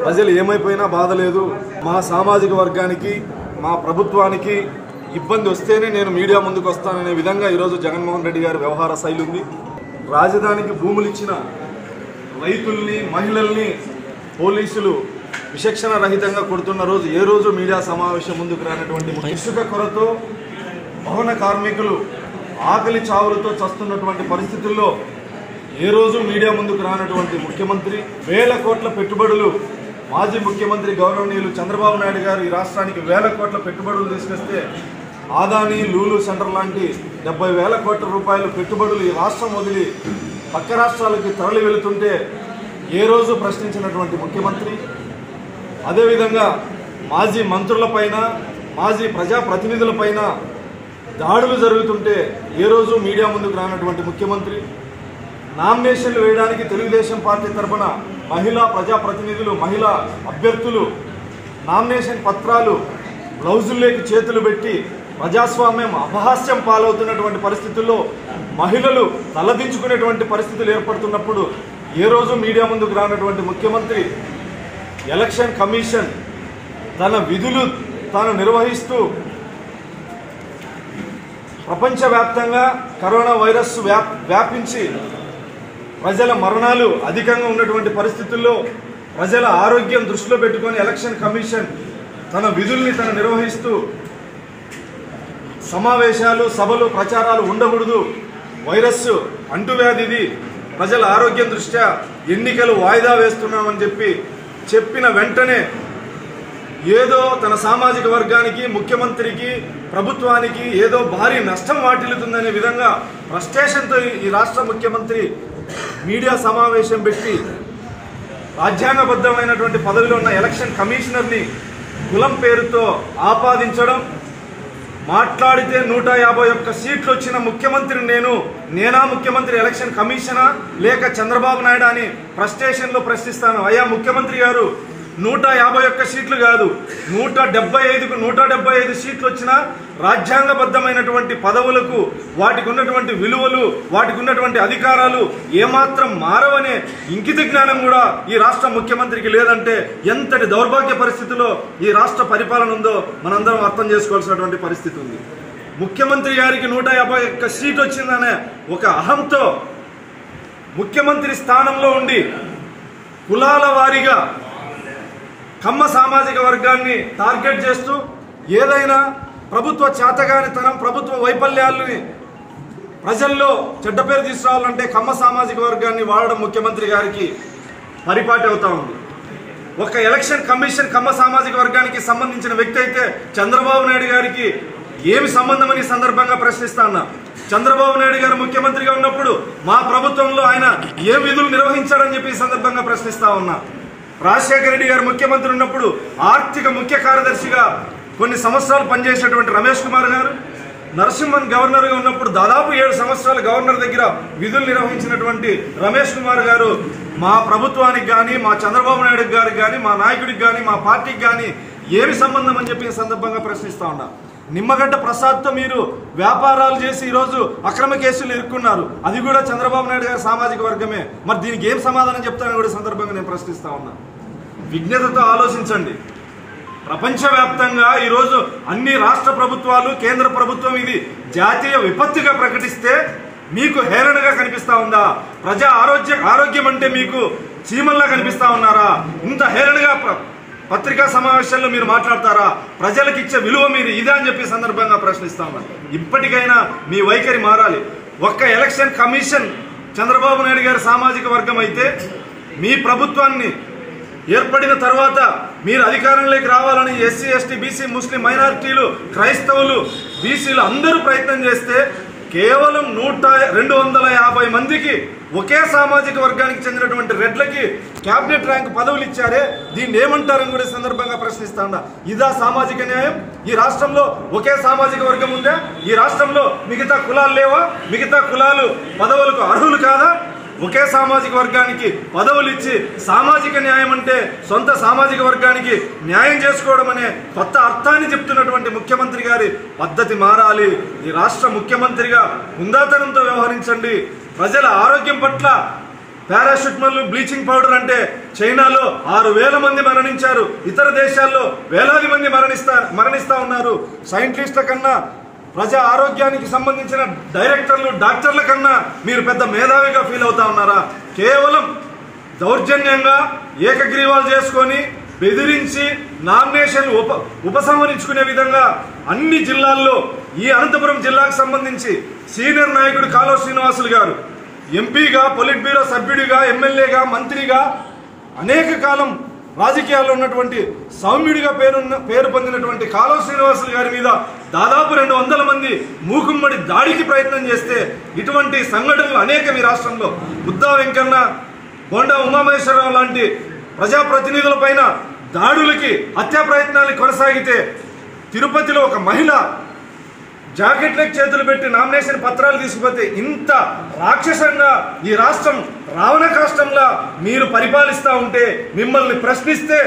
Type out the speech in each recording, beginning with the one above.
ప్రజలు ఏమైపోయినా బాధ లేదు మా సామాజిక వర్గానికి మా ప్రభుత్వానికి ఇబ్బంది వస్తేనే నేను మీడియా ముందుకు వస్తాననే విధంగా ఈరోజు జగన్మోహన్ రెడ్డి గారి వ్యవహార శైలి ఉంది రాజధానికి భూములు ఇచ్చిన రైతుల్ని మహిళల్ని పోలీసులు విచక్షణ రహితంగా కొడుతున్న రోజు ఏ రోజు మీడియా సమావేశం ముందుకు రానటువంటి ఇసుక కొరతో భవన కార్మికులు ఆకలి చావులతో చస్తున్నటువంటి పరిస్థితుల్లో ఏ రోజు మీడియా ముందుకు రానటువంటి ముఖ్యమంత్రి వేల కోట్ల పెట్టుబడులు మాజీ ముఖ్యమంత్రి గౌరవనీయులు చంద్రబాబు నాయుడు గారు ఈ రాష్ట్రానికి వేల కోట్ల పెట్టుబడులు తీసుకొస్తే ఆదాని లూలు సెంటర్ లాంటి డెబ్బై వేల కోట్ల రూపాయల పెట్టుబడులు ఈ రాష్ట్రం వదిలి పక్క రాష్ట్రాలకి తరలి వెళుతుంటే ఏ రోజు ప్రశ్నించినటువంటి ముఖ్యమంత్రి అదేవిధంగా మాజీ మంత్రులపైన మాజీ ప్రజాప్రతినిధులపైన దాడులు జరుగుతుంటే ఏ రోజు మీడియా ముందుకు రానటువంటి ముఖ్యమంత్రి నామినేషన్లు వేయడానికి తెలుగుదేశం పార్టీ తరఫున మహిళా ప్రజాప్రతినిధులు మహిళా అభ్యర్థులు నామినేషన్ పత్రాలు బ్లౌజుల్లోకి చేతులు పెట్టి ప్రజాస్వామ్యం అపహాస్యం పాలవుతున్నటువంటి పరిస్థితుల్లో మహిళలు తలదించుకునేటువంటి పరిస్థితులు ఏర్పడుతున్నప్పుడు ఏ రోజు మీడియా ముందుకు రానటువంటి ముఖ్యమంత్రి ఎలక్షన్ కమిషన్ తన విధులు తాను నిర్వహిస్తూ ప్రపంచవ్యాప్తంగా కరోనా వైరస్ వ్యాప్ వ్యాపించి ప్రజల మరణాలు అధికంగా ఉన్నటువంటి పరిస్థితుల్లో ప్రజల ఆరోగ్యం దృష్టిలో పెట్టుకొని ఎలక్షన్ కమిషన్ తన విధుల్ని తను నిర్వహిస్తూ సమావేశాలు సభలు ప్రచారాలు ఉండకూడదు వైరస్ అంటువ్యాధిది ప్రజల ఆరోగ్యం దృష్ట్యా ఎన్నికలు వాయిదా వేస్తున్నామని చెప్పి చెప్పిన వెంటనే ఏదో తన సామాజిక వర్గానికి ముఖ్యమంత్రికి ప్రభుత్వానికి ఏదో భారీ నష్టం వాటిల్లుతుందనే విధంగా ఫ్రస్ట్రేషన్తో ఈ రాష్ట్ర ముఖ్యమంత్రి మీడియా సమావేశం పెట్టి రాజ్యాంగబద్ధమైనటువంటి పదవిలో ఉన్న ఎలక్షన్ కమిషనర్ని కులం పేరుతో ఆపాదించడం మాట్లాడితే నూట యాభై ఒక్క సీట్లు వచ్చిన ముఖ్యమంత్రి నేను నేనా ముఖ్యమంత్రి ఎలక్షన్ కమిషనా లేక చంద్రబాబు నాయుడు అని ఫ్రస్ట్రేషన్లో ప్రశ్నిస్తాను అయ్యా ముఖ్యమంత్రి గారు నూట యాభై ఒక్క సీట్లు కాదు నూట డెబ్బై ఐదుకు నూట డెబ్బై ఐదు సీట్లు వచ్చిన రాజ్యాంగబద్ధమైనటువంటి పదవులకు వాటికి ఉన్నటువంటి విలువలు వాటికి ఉన్నటువంటి అధికారాలు ఏమాత్రం మారవనే ఇంకిత జ్ఞానం కూడా ఈ రాష్ట్ర ముఖ్యమంత్రికి లేదంటే ఎంతటి దౌర్భాగ్య పరిస్థితిలో ఈ రాష్ట్ర పరిపాలన ఉందో మనందరం అర్థం చేసుకోవాల్సినటువంటి పరిస్థితి ఉంది ముఖ్యమంత్రి గారికి నూట యాభై ఒక్క సీట్ వచ్చిందనే ఒక అహంతో ముఖ్యమంత్రి స్థానంలో ఉండి కులాల వారీగా కమ్మ సామాజిక వర్గాన్ని టార్గెట్ చేస్తూ ఏదైనా ప్రభుత్వ చేతగానితనం ప్రభుత్వ వైఫల్యాలని ప్రజల్లో చెడ్డ పేరు తీసుకురావాలంటే కమ్మ సామాజిక వర్గాన్ని వాడడం ముఖ్యమంత్రి గారికి పరిపాటి అవుతా ఉంది ఒక ఎలక్షన్ కమిషన్ కమ్మ సామాజిక వర్గానికి సంబంధించిన వ్యక్తి అయితే చంద్రబాబు నాయుడు గారికి ఏమి సంబంధం అని ఈ సందర్భంగా ప్రశ్నిస్తా ఉన్నా చంద్రబాబు నాయుడు గారు ముఖ్యమంత్రిగా ఉన్నప్పుడు మా ప్రభుత్వంలో ఆయన ఏ విధులు నిర్వహించారని చెప్పి ఈ సందర్భంగా ప్రశ్నిస్తా ఉన్నా రాజశేఖర రెడ్డి గారు ముఖ్యమంత్రి ఉన్నప్పుడు ఆర్థిక ముఖ్య కార్యదర్శిగా కొన్ని సంవత్సరాలు పనిచేసినటువంటి రమేష్ కుమార్ గారు నరసింహన్ గవర్నర్గా ఉన్నప్పుడు దాదాపు ఏడు సంవత్సరాలు గవర్నర్ దగ్గర విధులు నిర్వహించినటువంటి రమేష్ కుమార్ గారు మా ప్రభుత్వానికి కానీ మా చంద్రబాబు నాయుడు గారికి కానీ మా నాయకుడికి కానీ మా పార్టీకి కానీ ఏమి సంబంధం అని చెప్పి ఈ సందర్భంగా ప్రశ్నిస్తా ఉన్నా నిమ్మగడ్డ ప్రసాద్తో మీరు వ్యాపారాలు చేసి ఈరోజు అక్రమ కేసులు ఇరుక్కున్నారు అది కూడా చంద్రబాబు నాయుడు గారి సామాజిక వర్గమే మరి దీనికి ఏం సమాధానం చెప్తానని కూడా ఈ సందర్భంగా నేను ప్రశ్నిస్తా ఉన్నా విజ్ఞతతో ఆలోచించండి ప్రపంచవ్యాప్తంగా ఈరోజు అన్ని రాష్ట్ర ప్రభుత్వాలు కేంద్ర ప్రభుత్వం ఇది జాతీయ విపత్తుగా ప్రకటిస్తే మీకు హేళనగా కనిపిస్తా ఉందా ప్రజా ఆరోగ్య ఆరోగ్యం అంటే మీకు చీమల్లా కనిపిస్తా ఉన్నారా ఇంత హేళనగా ప్ర- పత్రికా సమావేశాల్లో మీరు మాట్లాడతారా ప్రజలకు ఇచ్చే విలువ మీరు ఇదా అని చెప్పి ఈ సందర్భంగా ప్రశ్నిస్తా ఉన్నాను ఇప్పటికైనా మీ వైఖరి మారాలి ఒక్క ఎలక్షన్ కమిషన్ చంద్రబాబు నాయుడు గారి సామాజిక వర్గం అయితే మీ ప్రభుత్వాన్ని ఏర్పడిన తర్వాత మీరు అధికారంలోకి రావాలని ఎస్సీ ఎస్టీ బీసీ ముస్లిం మైనారిటీలు క్రైస్తవులు బీసీలు అందరూ ప్రయత్నం చేస్తే కేవలం నూట రెండు వందల యాభై మందికి ఒకే సామాజిక వర్గానికి చెందినటువంటి రెడ్లకి క్యాబినెట్ ర్యాంక్ పదవులు ఇచ్చారే దీన్ని ఏమంటారని కూడా ఈ సందర్భంగా ప్రశ్నిస్తా ఉన్నా ఇదా సామాజిక న్యాయం ఈ రాష్ట్రంలో ఒకే సామాజిక వర్గం ఉందా ఈ రాష్ట్రంలో మిగతా కులాలు లేవా మిగతా కులాలు పదవులకు అర్హులు కాదా ఒకే సామాజిక వర్గానికి పదవులు ఇచ్చి సామాజిక న్యాయం అంటే సొంత సామాజిక వర్గానికి న్యాయం చేసుకోవడం అనే కొత్త అర్థాన్ని చెప్తున్నటువంటి ముఖ్యమంత్రి గారి పద్ధతి మారాలి ఈ రాష్ట్ర ముఖ్యమంత్రిగా హుందాతనంతో వ్యవహరించండి ప్రజల ఆరోగ్యం పట్ల పారాషూట్మల్ బ్లీచింగ్ పౌడర్ అంటే చైనాలో ఆరు వేల మంది మరణించారు ఇతర దేశాల్లో వేలాది మంది మరణిస్తా మరణిస్తా ఉన్నారు సైంటిస్టుల కన్నా ప్రజా ఆరోగ్యానికి సంబంధించిన డైరెక్టర్లు డాక్టర్ల కన్నా మీరు పెద్ద మేధావిగా ఫీల్ అవుతా ఉన్నారా కేవలం దౌర్జన్యంగా ఏకగ్రీవాలు చేసుకొని బెదిరించి నామినేషన్ ఉప ఉపసంహరించుకునే విధంగా అన్ని జిల్లాల్లో ఈ అనంతపురం జిల్లాకు సంబంధించి సీనియర్ నాయకుడు కాలువ శ్రీనివాసులు గారు ఎంపీగా పొలిట్ బ్యూరో సభ్యుడిగా ఎమ్మెల్యేగా మంత్రిగా అనేక కాలం రాజకీయాల్లో ఉన్నటువంటి సౌమ్యుడిగా పేరున్న పేరు పొందినటువంటి కాలువ శ్రీనివాసులు గారి మీద దాదాపు రెండు వందల మంది మూకుమ్మడి దాడికి ప్రయత్నం చేస్తే ఇటువంటి సంఘటనలు అనేకం ఈ రాష్ట్రంలో బుద్ధా వెంకన్న బొండా ఉమామహేశ్వరరావు లాంటి ప్రజాప్రతినిధుల పైన దాడులకి హత్యా ప్రయత్నాలు కొనసాగితే తిరుపతిలో ఒక మహిళ జాకెట్లకు చేతులు పెట్టి నామినేషన్ పత్రాలు తీసుకుపోతే ఇంత రాక్షసంగా ఈ రాష్ట్రం రావణ కాష్టంలా మీరు పరిపాలిస్తూ ఉంటే మిమ్మల్ని ప్రశ్నిస్తే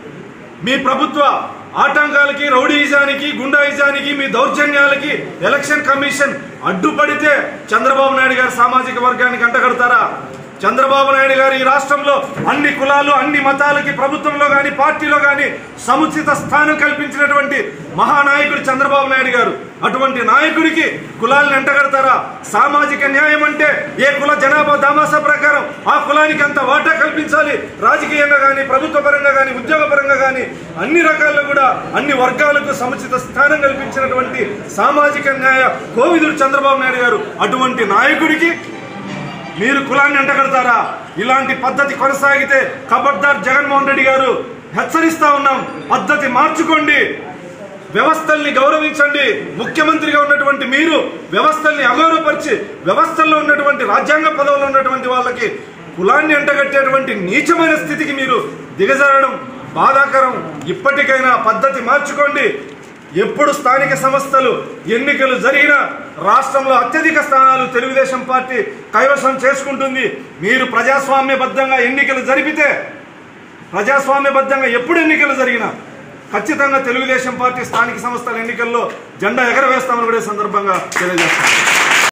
మీ ప్రభుత్వ ఆటంకాలకి రౌడీయిజానికి గుండాయిజానికి మీ దౌర్జన్యాలకి ఎలక్షన్ కమిషన్ అడ్డుపడితే చంద్రబాబు నాయుడు గారి సామాజిక వర్గానికి అంటగడతారా చంద్రబాబు నాయుడు గారు ఈ రాష్ట్రంలో అన్ని కులాలు అన్ని మతాలకి ప్రభుత్వంలో గాని పార్టీలో గాని సముచిత స్థానం కల్పించినటువంటి మహానాయకుడు చంద్రబాబు నాయుడు గారు అటువంటి నాయకుడికి కులాలను ఎంటగడతారా సామాజిక న్యాయం అంటే ఏ కుల జనాభా దామాసా ప్రకారం ఆ కులానికి అంత వాటా కల్పించాలి రాజకీయంగా కానీ ప్రభుత్వ పరంగా కానీ ఉద్యోగ పరంగా కానీ అన్ని రకాల్లో కూడా అన్ని వర్గాలకు సముచిత స్థానం కల్పించినటువంటి సామాజిక న్యాయ కోవిదుడు చంద్రబాబు నాయుడు గారు అటువంటి నాయకుడికి మీరు కులాన్ని అంటగడతారా ఇలాంటి పద్ధతి కొనసాగితే ఖబర్దార్ జగన్మోహన్ రెడ్డి గారు హెచ్చరిస్తా ఉన్నాం పద్ధతి మార్చుకోండి వ్యవస్థల్ని గౌరవించండి ముఖ్యమంత్రిగా ఉన్నటువంటి మీరు వ్యవస్థల్ని అగౌరవపరిచి వ్యవస్థల్లో ఉన్నటువంటి రాజ్యాంగ పదవుల్లో ఉన్నటువంటి వాళ్ళకి కులాన్ని అంటగట్టేటువంటి నీచమైన స్థితికి మీరు దిగజారడం బాధాకరం ఇప్పటికైనా పద్ధతి మార్చుకోండి ఎప్పుడు స్థానిక సంస్థలు ఎన్నికలు జరిగినా రాష్ట్రంలో అత్యధిక స్థానాలు తెలుగుదేశం పార్టీ కైవసం చేసుకుంటుంది మీరు ప్రజాస్వామ్యబద్ధంగా ఎన్నికలు జరిపితే ప్రజాస్వామ్యబద్ధంగా ఎప్పుడు ఎన్నికలు జరిగినా ఖచ్చితంగా తెలుగుదేశం పార్టీ స్థానిక సంస్థల ఎన్నికల్లో జెండా ఎగరవేస్తామని కూడా ఈ సందర్భంగా తెలియజేస్తాను